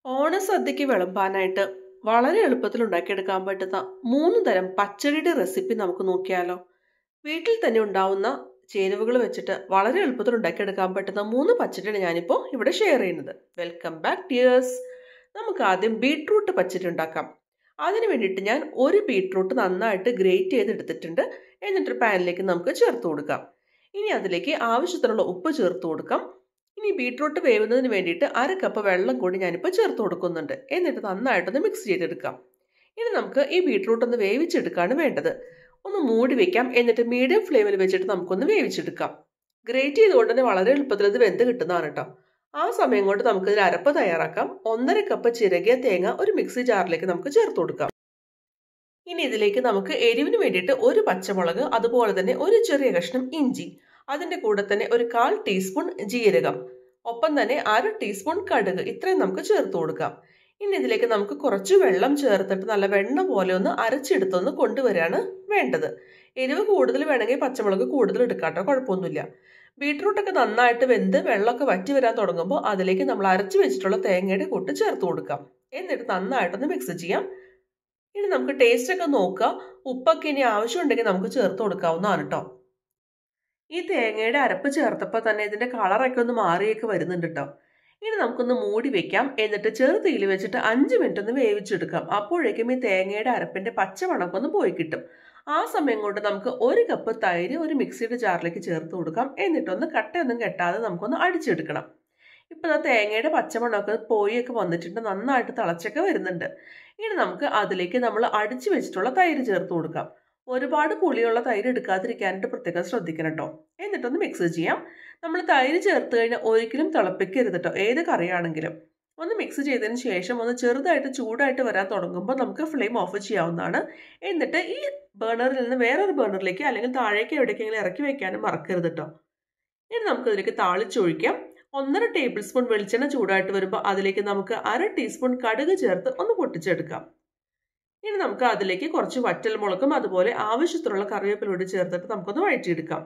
ഓണസദ്യക്ക് വിളമ്പാനായിട്ട് വളരെ എളുപ്പത്തിൽ ഉണ്ടാക്കിയെടുക്കാൻ പറ്റുന്ന മൂന്ന് തരം പച്ചടിയുടെ റെസിപ്പി നമുക്ക് നോക്കിയാലോ വീട്ടിൽ തന്നെ ഉണ്ടാവുന്ന ചേരുവകൾ വെച്ചിട്ട് വളരെ എളുപ്പത്തിൽ ഉണ്ടാക്കിയെടുക്കാൻ പറ്റുന്ന മൂന്ന് പച്ചടിയാണ് ഞാനിപ്പോൾ ഇവിടെ ഷെയർ ചെയ്യുന്നത് വെൽക്കം ബാക്ക് ഡിയേഴ്സ് നമുക്ക് ആദ്യം ബീട്രൂട്ട് പച്ചടി ഉണ്ടാക്കാം അതിന് വേണ്ടിയിട്ട് ഞാൻ ഒരു ബീട്രൂട്ട് നന്നായിട്ട് ഗ്രേറ്റ് ചെയ്തെടുത്തിട്ടുണ്ട് എന്നിട്ടൊരു പാനിലേക്ക് നമുക്ക് ചേർത്ത് കൊടുക്കാം ഇനി അതിലേക്ക് ആവശ്യത്തിനുള്ള ഉപ്പ് ചേർത്ത് കൊടുക്കാം ഇനി ബീട്രൂട്ട് വേവുന്നതിന് വേണ്ടിയിട്ട് അര കപ്പ് വെള്ളം കൂടി ഞാനിപ്പോൾ ചേർത്ത് കൊടുക്കുന്നുണ്ട് എന്നിട്ട് നന്നായിട്ടൊന്ന് മിക്സ് ചെയ്തെടുക്കാം ഇനി നമുക്ക് ഈ ബീട്രൂട്ട് ഒന്ന് വേവിച്ചെടുക്കുകയാണ് വേണ്ടത് ഒന്ന് മൂടി വെക്കാം എന്നിട്ട് മീഡിയം ഫ്ലെയിമിൽ വെച്ചിട്ട് നമുക്കൊന്ന് വേവിച്ചെടുക്കാം ഗ്രേറ്റ് ചെയ്തുകൊണ്ട് തന്നെ വളരെ എളുപ്പത്തിൽ ഇത് വെന്ത് കിട്ടുന്നതാണ് കേട്ടോ ആ സമയം കൊണ്ട് നമുക്ക് ഇതിൽ അരപ്പ് തയ്യാറാക്കാം ഒന്നര കപ്പ് ചിരകിയ തേങ്ങ ഒരു മിക്സി ജാറിലേക്ക് നമുക്ക് ചേർത്ത് കൊടുക്കാം ഇനി ഇതിലേക്ക് നമുക്ക് എരിവിന് വേണ്ടിയിട്ട് ഒരു പച്ചമുളക് അതുപോലെ തന്നെ ഒരു ചെറിയ കഷ്ണം ഇഞ്ചി അതിൻ്റെ കൂടെ തന്നെ ഒരു കാൽ ടീസ്പൂൺ ജീരകം ഒപ്പം തന്നെ അര ടീസ്പൂൺ കടുക് ഇത്രയും നമുക്ക് ചേർത്ത് കൊടുക്കാം ഇനി ഇതിലേക്ക് നമുക്ക് കുറച്ച് വെള്ളം ചേർത്തിട്ട് നല്ല വെണ്ണ പോലെ ഒന്ന് അരച്ചെടുത്തൊന്ന് കൊണ്ടുവരികയാണ് വേണ്ടത് എരിവ് കൂടുതൽ വേണമെങ്കിൽ പച്ചമുളക് കൂടുതൽ എടുക്കാട്ടോ കുഴപ്പമൊന്നുമില്ല ബീട്രൂട്ടൊക്കെ നന്നായിട്ട് വെന്ത് വെള്ളമൊക്കെ വറ്റി വരാൻ തുടങ്ങുമ്പോൾ അതിലേക്ക് നമ്മൾ അരച്ച് വെച്ചിട്ടുള്ള തേങ്ങയുടെ കൂട്ട് ചേർത്ത് കൊടുക്കാം എന്നിട്ട് നന്നായിട്ടൊന്ന് മിക്സ് ചെയ്യാം ഇനി നമുക്ക് ടേസ്റ്റ് ഒക്കെ നോക്കുക ഉപ്പൊക്കെ ഇനി ആവശ്യമുണ്ടെങ്കിൽ നമുക്ക് ചേർത്ത് കൊടുക്കാവുന്നതാണ് കേട്ടോ ഈ തേങ്ങയുടെ അരപ്പ് ചേർത്തപ്പോൾ തന്നെ ഇതിൻ്റെ കളറൊക്കെ ഒന്ന് മാറിയൊക്കെ വരുന്നുണ്ട് കേട്ടോ ഇനി നമുക്കൊന്ന് മൂടി വെക്കാം എന്നിട്ട് ചെറുതീയിൽ വെച്ചിട്ട് അഞ്ച് മിനിറ്റ് ഒന്ന് വേവിച്ചെടുക്കാം അപ്പോഴേക്കും ഈ തേങ്ങയുടെ അരപ്പിൻ്റെ പച്ചമണക്കം ഒന്ന് പോയി കിട്ടും ആ സമയം കൊണ്ട് നമുക്ക് ഒരു കപ്പ് തൈര് ഒരു മിക്സിയുടെ ജാറിലേക്ക് ചേർത്ത് കൊടുക്കാം എന്നിട്ടൊന്ന് കട്ടയൊന്നും കെട്ടാതെ നമുക്കൊന്ന് അടിച്ചെടുക്കണം ഇപ്പം ആ തേങ്ങയുടെ പച്ചമണമൊക്കെ പോയൊക്കെ വന്നിട്ടുണ്ട് നന്നായിട്ട് തിളച്ചൊക്കെ വരുന്നുണ്ട് ഇനി നമുക്ക് അതിലേക്ക് നമ്മൾ അടിച്ചു വെച്ചിട്ടുള്ള തൈര് ചേർത്ത് കൊടുക്കാം ഒരുപാട് പുളിയുള്ള തൈര് എടുക്കാതിരിക്കാനായിട്ട് പ്രത്യേകം ശ്രദ്ധിക്കണം കേട്ടോ എന്നിട്ടൊന്ന് മിക്സ് ചെയ്യാം നമ്മൾ തൈര് ചേർത്ത് കഴിഞ്ഞാൽ ഒരിക്കലും തിളപ്പിക്കരുത് കേട്ടോ ഏത് കറിയാണെങ്കിലും ഒന്ന് മിക്സ് ചെയ്തതിന് ശേഷം ഒന്ന് ചെറുതായിട്ട് ചൂടായിട്ട് വരാൻ തുടങ്ങുമ്പോൾ നമുക്ക് ഫ്ലെയിം ഓഫ് ചെയ്യാവുന്നതാണ് എന്നിട്ട് ഈ ബേണറിൽ നിന്ന് വേറൊരു ബേണറിലേക്ക് അല്ലെങ്കിൽ താഴേക്ക് എവിടേക്കെങ്കിലും ഇറക്കി വെക്കാനും മറക്കരുത് കേട്ടോ ഇനി നമുക്ക് ഇതിലേക്ക് താളിച്ചൊഴിക്കാം ഒന്നര ടേബിൾ സ്പൂൺ വെളിച്ചെണ്ണ ചൂടായിട്ട് വരുമ്പോൾ അതിലേക്ക് നമുക്ക് അര ടീസ്പൂൺ കടുക് ചേർത്ത് ഒന്ന് പൊട്ടിച്ചെടുക്കാം ഇനി നമുക്ക് അതിലേക്ക് കുറച്ച് വറ്റൽ മുളകും അതുപോലെ ആവശ്യത്തിനുള്ള കറിവേപ്പിലൂടെ ചേർത്തിട്ട് നമുക്കൊന്ന് വഴറ്റിയെടുക്കാം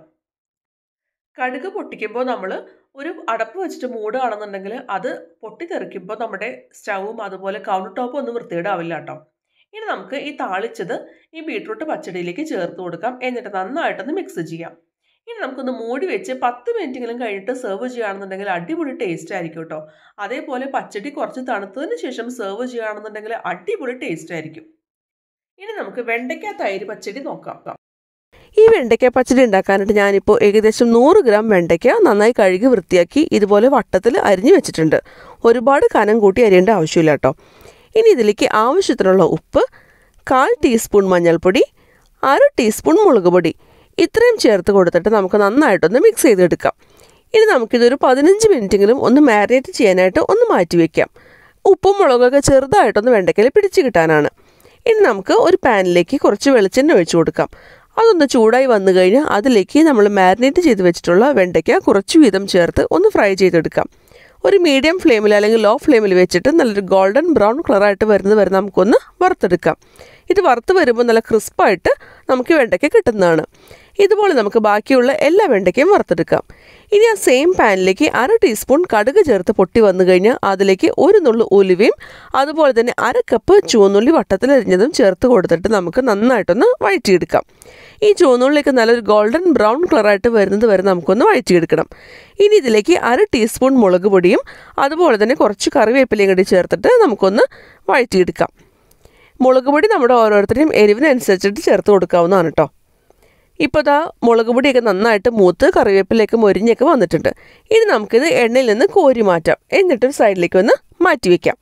കടുക് പൊട്ടിക്കുമ്പോൾ നമ്മൾ ഒരു അടപ്പ് വെച്ചിട്ട് മൂടുകയാണെന്നുണ്ടെങ്കിൽ അത് പൊട്ടിത്തെറിക്കുമ്പോൾ നമ്മുടെ സ്റ്റൗവും അതുപോലെ കൗണ്ടർ ടോപ്പും ഒന്നും വൃത്തികേടാവില്ല കേട്ടോ ഇനി നമുക്ക് ഈ താളിച്ചത് ഈ ബീട്രൂട്ട് പച്ചടിയിലേക്ക് ചേർത്ത് കൊടുക്കാം എന്നിട്ട് നന്നായിട്ടൊന്ന് മിക്സ് ചെയ്യാം ഇനി നമുക്കൊന്ന് മൂടി വെച്ച് പത്ത് മിനിറ്റെങ്കിലും കഴിഞ്ഞിട്ട് സെർവ് ചെയ്യുകയാണെന്നുണ്ടെങ്കിൽ അടിപൊളി ടേസ്റ്റ് ആയിരിക്കും കേട്ടോ അതേപോലെ പച്ചടി കുറച്ച് തണുത്തതിന് ശേഷം സെർവ് ചെയ്യുകയാണെന്നുണ്ടെങ്കിൽ അടിപൊളി ടേസ്റ്റ് ആയിരിക്കും ഇനി നമുക്ക് വെണ്ടയ്ക്ക തൈര് പച്ചടി നോക്കാം ഈ വെണ്ടയ്ക്ക പച്ചടി ഉണ്ടാക്കാനായിട്ട് ഞാനിപ്പോൾ ഏകദേശം നൂറ് ഗ്രാം വെണ്ടയ്ക്ക നന്നായി കഴുകി വൃത്തിയാക്കി ഇതുപോലെ വട്ടത്തിൽ അരിഞ്ഞു വെച്ചിട്ടുണ്ട് ഒരുപാട് കനം കൂട്ടി അരിയേണ്ട ആവശ്യമില്ല കേട്ടോ ഇനി ഇതിലേക്ക് ആവശ്യത്തിനുള്ള ഉപ്പ് കാൽ ടീസ്പൂൺ മഞ്ഞൾപ്പൊടി അര ടീസ്പൂൺ മുളക് പൊടി ഇത്രയും ചേർത്ത് കൊടുത്തിട്ട് നമുക്ക് നന്നായിട്ടൊന്ന് മിക്സ് ചെയ്തെടുക്കാം ഇനി നമുക്കിതൊരു പതിനഞ്ച് മിനിറ്റെങ്കിലും ഒന്ന് മാരിനേറ്റ് ചെയ്യാനായിട്ട് ഒന്ന് മാറ്റി വയ്ക്കാം ഉപ്പും മുളകൊക്കെ ചെറുതായിട്ടൊന്ന് വെണ്ടയ്ക്കയിൽ പിടിച്ച് കിട്ടാനാണ് ഇനി നമുക്ക് ഒരു പാനിലേക്ക് കുറച്ച് വെളിച്ചെണ്ണ ഒഴിച്ചു കൊടുക്കാം അതൊന്ന് ചൂടായി വന്നു കഴിഞ്ഞാൽ അതിലേക്ക് നമ്മൾ മാരിനേറ്റ് ചെയ്ത് വെച്ചിട്ടുള്ള വെണ്ടയ്ക്ക കുറച്ച് വീതം ചേർത്ത് ഒന്ന് ഫ്രൈ ചെയ്തെടുക്കാം ഒരു മീഡിയം ഫ്ലെയിമിൽ അല്ലെങ്കിൽ ലോ ഫ്ലെയിമിൽ വെച്ചിട്ട് നല്ലൊരു ഗോൾഡൻ ബ്രൗൺ കളറായിട്ട് വരുന്നത് വരെ നമുക്കൊന്ന് വറുത്തെടുക്കാം ഇത് വറുത്ത് വരുമ്പോൾ നല്ല ക്രിസ്പായിട്ട് നമുക്ക് വെണ്ടയ്ക്ക കിട്ടുന്നതാണ് ഇതുപോലെ നമുക്ക് ബാക്കിയുള്ള എല്ലാ വെണ്ടയ്ക്കയും വറുത്തെടുക്കാം ഇനി ആ സെയിം പാനിലേക്ക് അര ടീസ്പൂൺ കടുക് ചേർത്ത് പൊട്ടി വന്നു കഴിഞ്ഞാൽ അതിലേക്ക് ഒരു നുള്ളു ഉലുവയും അതുപോലെ തന്നെ അര കപ്പ് ചുവന്നുള്ളി വട്ടത്തിലരിഞ്ഞതും ചേർത്ത് കൊടുത്തിട്ട് നമുക്ക് നന്നായിട്ടൊന്ന് വഴറ്റിയെടുക്കാം ഈ ചുവന്നുള്ളിലേക്ക് നല്ലൊരു ഗോൾഡൻ ബ്രൗൺ കളറായിട്ട് വരുന്നത് വരെ നമുക്കൊന്ന് വഴറ്റിയെടുക്കണം ഇനി ഇതിലേക്ക് അര ടീസ്പൂൺ മുളക് പൊടിയും അതുപോലെ തന്നെ കുറച്ച് കറിവേപ്പിലയും കൂടി ചേർത്തിട്ട് നമുക്കൊന്ന് വഴറ്റിയെടുക്കാം മുളക് പൊടി നമ്മുടെ ഓരോരുത്തരുടെയും എരിവിനനുസരിച്ചിട്ട് ചേർത്ത് കൊടുക്കാവുന്നതാണ് കേട്ടോ ഇപ്പോൾ ദാ മുളക് പൊടിയൊക്കെ നന്നായിട്ട് മൂത്ത് കറിവേപ്പിലേക്ക് മൊരിഞ്ഞൊക്കെ വന്നിട്ടുണ്ട് ഇനി നമുക്കിത് എണ്ണയിൽ നിന്ന് കോരി മാറ്റാം എന്നിട്ടൊരു സൈഡിലേക്ക് ഒന്ന് മാറ്റി വയ്ക്കാം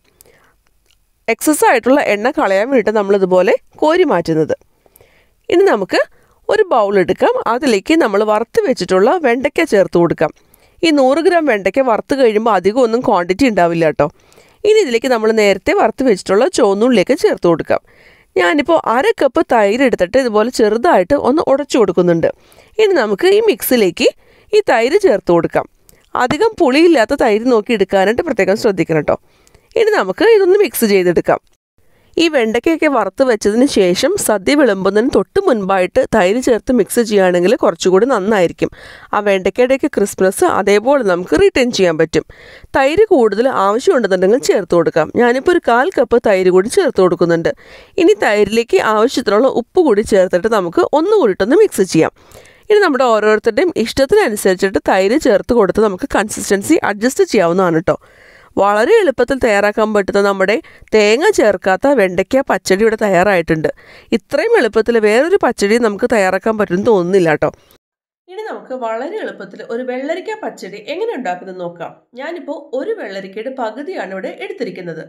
എക്സസ് ആയിട്ടുള്ള എണ്ണ കളയാൻ വേണ്ടിയിട്ട് നമ്മളിതുപോലെ കോരി മാറ്റുന്നത് ഇനി നമുക്ക് ഒരു ബൗൾ എടുക്കാം അതിലേക്ക് നമ്മൾ വറുത്ത് വെച്ചിട്ടുള്ള വെണ്ടയ്ക്ക ചേർത്ത് കൊടുക്കാം ഈ നൂറ് ഗ്രാം വെണ്ടയ്ക്ക വറുത്ത് കഴിയുമ്പോൾ അധികം ഒന്നും ക്വാണ്ടിറ്റി ഉണ്ടാവില്ല കേട്ടോ ഇനി ഇതിലേക്ക് നമ്മൾ നേരത്തെ വറുത്ത് വെച്ചിട്ടുള്ള ചുവന്നുള്ളിലേക്ക് ചേർത്ത് കൊടുക്കാം ഞാനിപ്പോൾ അര കപ്പ് തൈര് എടുത്തിട്ട് ഇതുപോലെ ചെറുതായിട്ട് ഒന്ന് ഉടച്ചു കൊടുക്കുന്നുണ്ട് ഇനി നമുക്ക് ഈ മിക്സിലേക്ക് ഈ തൈര് ചേർത്ത് കൊടുക്കാം അധികം പുളിയില്ലാത്ത തൈര് നോക്കി എടുക്കാനായിട്ട് പ്രത്യേകം ശ്രദ്ധിക്കണം കേട്ടോ ഇനി നമുക്ക് ഇതൊന്ന് മിക്സ് ചെയ്തെടുക്കാം ഈ വെണ്ടയ്ക്കയൊക്കെ വറുത്ത് വെച്ചതിന് ശേഷം സദ്യ വിളമ്പുന്നതിന് തൊട്ട് മുൻപായിട്ട് തൈര് ചേർത്ത് മിക്സ് ചെയ്യുകയാണെങ്കിൽ കുറച്ചുകൂടി നന്നായിരിക്കും ആ വെണ്ടയ്ക്കയുടെയൊക്കെ ക്രിസ്മസ് അതേപോലെ നമുക്ക് റിട്ടേൺ ചെയ്യാൻ പറ്റും തൈര് കൂടുതൽ ആവശ്യമുണ്ടെന്നുണ്ടെങ്കിൽ ചേർത്ത് കൊടുക്കാം ഞാനിപ്പോൾ ഒരു കാൽ കപ്പ് തൈര് കൂടി ചേർത്ത് കൊടുക്കുന്നുണ്ട് ഇനി തൈരിലേക്ക് ആവശ്യത്തിനുള്ള ഉപ്പ് കൂടി ചേർത്തിട്ട് നമുക്ക് ഒന്നുകൂടിയിട്ടൊന്ന് മിക്സ് ചെയ്യാം ഇനി നമ്മുടെ ഓരോരുത്തരുടെയും ഇഷ്ടത്തിനനുസരിച്ചിട്ട് തൈര് ചേർത്ത് കൊടുത്ത് നമുക്ക് കൺസിസ്റ്റൻസി അഡ്ജസ്റ്റ് ചെയ്യാവുന്നതാണ് കേട്ടോ വളരെ എളുപ്പത്തിൽ തയ്യാറാക്കാൻ പറ്റുന്ന നമ്മുടെ തേങ്ങ ചേർക്കാത്ത വെണ്ടയ്ക്ക പച്ചടി ഇവിടെ തയ്യാറായിട്ടുണ്ട് ഇത്രയും എളുപ്പത്തിൽ വേറൊരു പച്ചടി നമുക്ക് തയ്യാറാക്കാൻ പറ്റുമെന്ന് തോന്നുന്നില്ല കേട്ടോ ഇനി നമുക്ക് വളരെ എളുപ്പത്തിൽ ഒരു വെള്ളരിക്ക പച്ചടി എങ്ങനെ ഉണ്ടാക്കുന്നത് നോക്കാം ഞാനിപ്പോൾ ഒരു വെള്ളരിക്കയുടെ പകുതിയാണ് ഇവിടെ എടുത്തിരിക്കുന്നത്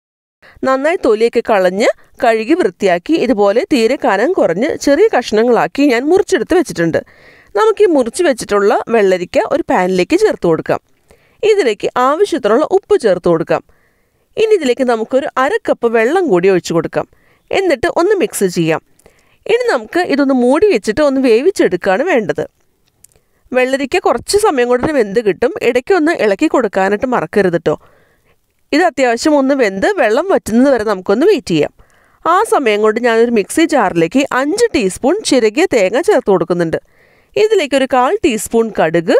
നന്നായി തൊലിയൊക്കെ കളഞ്ഞ് കഴുകി വൃത്തിയാക്കി ഇതുപോലെ തീരെ കനം കുറഞ്ഞ് ചെറിയ കഷ്ണങ്ങളാക്കി ഞാൻ മുറിച്ചെടുത്ത് വെച്ചിട്ടുണ്ട് നമുക്ക് ഈ മുറിച്ച് വെച്ചിട്ടുള്ള വെള്ളരിക്ക ഒരു പാനിലേക്ക് ചേർത്ത് കൊടുക്കാം ഇതിലേക്ക് ആവശ്യത്തിനുള്ള ഉപ്പ് ചേർത്ത് കൊടുക്കാം ഇനി ഇതിലേക്ക് നമുക്കൊരു അര കപ്പ് വെള്ളം കൂടി ഒഴിച്ചു കൊടുക്കാം എന്നിട്ട് ഒന്ന് മിക്സ് ചെയ്യാം ഇനി നമുക്ക് ഇതൊന്ന് മൂടി വെച്ചിട്ട് ഒന്ന് വേവിച്ചെടുക്കുകയാണ് വേണ്ടത് വെള്ളരിക്ക കുറച്ച് സമയം കൊണ്ട് വെന്ത് കിട്ടും ഇടയ്ക്ക് ഒന്ന് ഇളക്കി കൊടുക്കാനായിട്ട് മറക്കരുത് കേട്ടോ ഇത് അത്യാവശ്യം ഒന്ന് വെന്ത് വെള്ളം വറ്റുന്നത് വരെ നമുക്കൊന്ന് വെയിറ്റ് ചെയ്യാം ആ സമയം കൊണ്ട് ഞാനൊരു മിക്സി ജാറിലേക്ക് അഞ്ച് ടീസ്പൂൺ ചിരകിയ തേങ്ങ ചേർത്ത് കൊടുക്കുന്നുണ്ട് ഇതിലേക്ക് ഒരു കാൽ ടീസ്പൂൺ കടുക്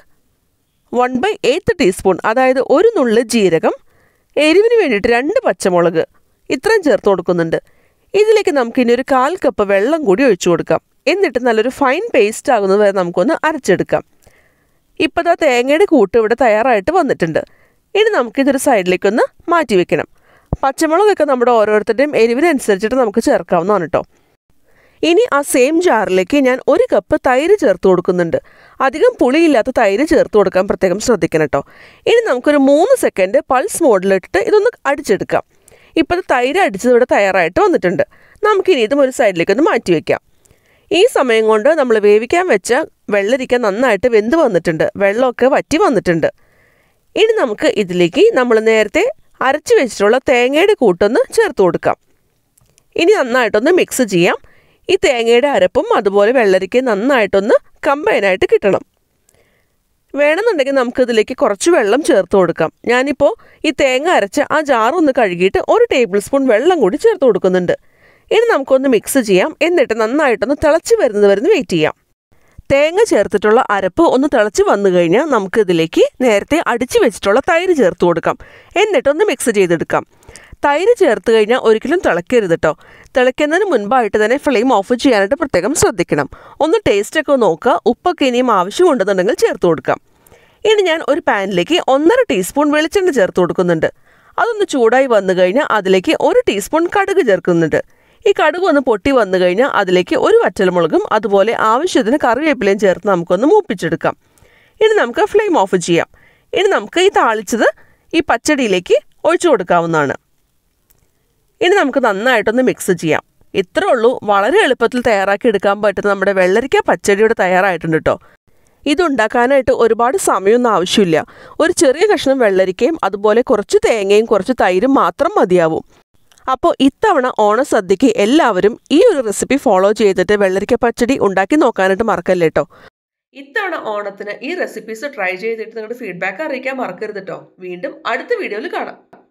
വൺ ബൈ എയ്ത്ത് ടീസ്പൂൺ അതായത് ഒരു നുള്ള് ജീരകം എരിവിന് വേണ്ടിയിട്ട് രണ്ട് പച്ചമുളക് ഇത്രയും ചേർത്ത് കൊടുക്കുന്നുണ്ട് ഇതിലേക്ക് നമുക്ക് ഇനി ഒരു കാൽ കപ്പ് വെള്ളം കൂടി ഒഴിച്ചു കൊടുക്കാം എന്നിട്ട് നല്ലൊരു ഫൈൻ പേസ്റ്റ് ആകുന്നത് വരെ നമുക്കൊന്ന് അരച്ചെടുക്കാം ഇപ്പോൾ ആ തേങ്ങയുടെ കൂട്ട് ഇവിടെ തയ്യാറായിട്ട് വന്നിട്ടുണ്ട് ഇനി നമുക്കിതൊരു സൈഡിലേക്കൊന്ന് മാറ്റി വെക്കണം പച്ചമുളകൊക്കെ നമ്മുടെ ഓരോരുത്തരുടെയും എരിവിനനുസരിച്ചിട്ട് നമുക്ക് ചേർക്കാവുന്നതാണ് കേട്ടോ ഇനി ആ സെയിം ജാറിലേക്ക് ഞാൻ ഒരു കപ്പ് തൈര് ചേർത്ത് കൊടുക്കുന്നുണ്ട് അധികം പുളിയില്ലാത്ത തൈര് ചേർത്ത് കൊടുക്കാൻ പ്രത്യേകം ശ്രദ്ധിക്കണം കേട്ടോ ഇനി നമുക്കൊരു മൂന്ന് സെക്കൻഡ് പൾസ് മോഡിലിട്ടിട്ട് ഇതൊന്ന് അടിച്ചെടുക്കാം ഇപ്പോൾ തൈര് അടിച്ചത് ഇവിടെ തയ്യാറായിട്ട് വന്നിട്ടുണ്ട് നമുക്കിനി ഇതും ഒരു സൈഡിലേക്ക് ഒന്ന് മാറ്റി വയ്ക്കാം ഈ സമയം കൊണ്ട് നമ്മൾ വേവിക്കാൻ വെച്ച വെള്ളരിക്ക നന്നായിട്ട് വെന്ത് വന്നിട്ടുണ്ട് വെള്ളമൊക്കെ വറ്റി വന്നിട്ടുണ്ട് ഇനി നമുക്ക് ഇതിലേക്ക് നമ്മൾ നേരത്തെ അരച്ച് വെച്ചിട്ടുള്ള തേങ്ങയുടെ കൂട്ടൊന്ന് ചേർത്ത് കൊടുക്കാം ഇനി നന്നായിട്ടൊന്ന് മിക്സ് ചെയ്യാം ഈ തേങ്ങയുടെ അരപ്പും അതുപോലെ വെള്ളരിക്കയും നന്നായിട്ടൊന്ന് കമ്പൈനായിട്ട് കിട്ടണം വേണമെന്നുണ്ടെങ്കിൽ നമുക്ക് ഇതിലേക്ക് കുറച്ച് വെള്ളം ചേർത്ത് കൊടുക്കാം ഞാനിപ്പോൾ ഈ തേങ്ങ അരച്ച് ആ ജാറൊന്ന് കഴുകിയിട്ട് ഒരു ടേബിൾ സ്പൂൺ വെള്ളം കൂടി ചേർത്ത് കൊടുക്കുന്നുണ്ട് ഇനി നമുക്കൊന്ന് മിക്സ് ചെയ്യാം എന്നിട്ട് നന്നായിട്ടൊന്ന് തിളച്ച് വരുന്നത് വരുന്ന വെയിറ്റ് ചെയ്യാം തേങ്ങ ചേർത്തിട്ടുള്ള അരപ്പ് ഒന്ന് തിളച്ച് വന്നു കഴിഞ്ഞാൽ നമുക്ക് ഇതിലേക്ക് നേരത്തെ അടിച്ചു വെച്ചിട്ടുള്ള തൈര് ചേർത്ത് കൊടുക്കാം എന്നിട്ടൊന്ന് മിക്സ് ചെയ്തെടുക്കാം തൈര് ചേർത്ത് കഴിഞ്ഞാൽ ഒരിക്കലും തിളക്കരുത് കേട്ടോ തിളയ്ക്കുന്നതിന് മുൻപായിട്ട് തന്നെ ഫ്ലെയിം ഓഫ് ചെയ്യാനായിട്ട് പ്രത്യേകം ശ്രദ്ധിക്കണം ഒന്ന് ടേസ്റ്റൊക്കെ നോക്കുക ഉപ്പൊക്കെ ഇനിയും ആവശ്യമുണ്ടെന്നുണ്ടെങ്കിൽ ചേർത്ത് കൊടുക്കാം ഇനി ഞാൻ ഒരു പാനിലേക്ക് ഒന്നര ടീസ്പൂൺ വെളിച്ചെണ്ണ ചേർത്ത് കൊടുക്കുന്നുണ്ട് അതൊന്ന് ചൂടായി വന്നു കഴിഞ്ഞാൽ അതിലേക്ക് ഒരു ടീസ്പൂൺ കടുക് ചേർക്കുന്നുണ്ട് ഈ കടുക് ഒന്ന് പൊട്ടി വന്നു കഴിഞ്ഞാൽ അതിലേക്ക് ഒരു വറ്റൽമുളകും അതുപോലെ ആവശ്യത്തിന് കറിവേപ്പിലയും ചേർത്ത് നമുക്കൊന്ന് മൂപ്പിച്ചെടുക്കാം ഇനി നമുക്ക് ഫ്ലെയിം ഓഫ് ചെയ്യാം ഇനി നമുക്ക് ഈ താളിച്ചത് ഈ പച്ചടിയിലേക്ക് ഒഴിച്ചു കൊടുക്കാവുന്നതാണ് ഇനി നമുക്ക് നന്നായിട്ടൊന്ന് മിക്സ് ചെയ്യാം ഇത്രേ ഉള്ളൂ വളരെ എളുപ്പത്തിൽ തയ്യാറാക്കി എടുക്കാൻ പറ്റുന്ന നമ്മുടെ വെള്ളരിക്ക പച്ചടിയുടെ തയ്യാറായിട്ടുണ്ട് കേട്ടോ ഇതുണ്ടാക്കാനായിട്ട് ഒരുപാട് സമയമൊന്നും ആവശ്യമില്ല ഒരു ചെറിയ കഷ്ണം വെള്ളരിക്കയും അതുപോലെ കുറച്ച് തേങ്ങയും കുറച്ച് തൈരും മാത്രം മതിയാവും അപ്പോൾ ഇത്തവണ ഓണസദ്യക്ക് എല്ലാവരും ഈ ഒരു റെസിപ്പി ഫോളോ ചെയ്തിട്ട് വെള്ളരിക്ക പച്ചടി ഉണ്ടാക്കി നോക്കാനായിട്ട് മറക്കല്ലേ കേട്ടോ ഇത്തവണ ഓണത്തിന് ഈ റെസിപ്പീസ് ട്രൈ ചെയ്തിട്ട് നിങ്ങളുടെ ഫീഡ്ബാക്ക് അറിയിക്കാൻ മറക്കരുത് കേട്ടോ വീണ്ടും അടുത്ത വീഡിയോയിൽ കാണാം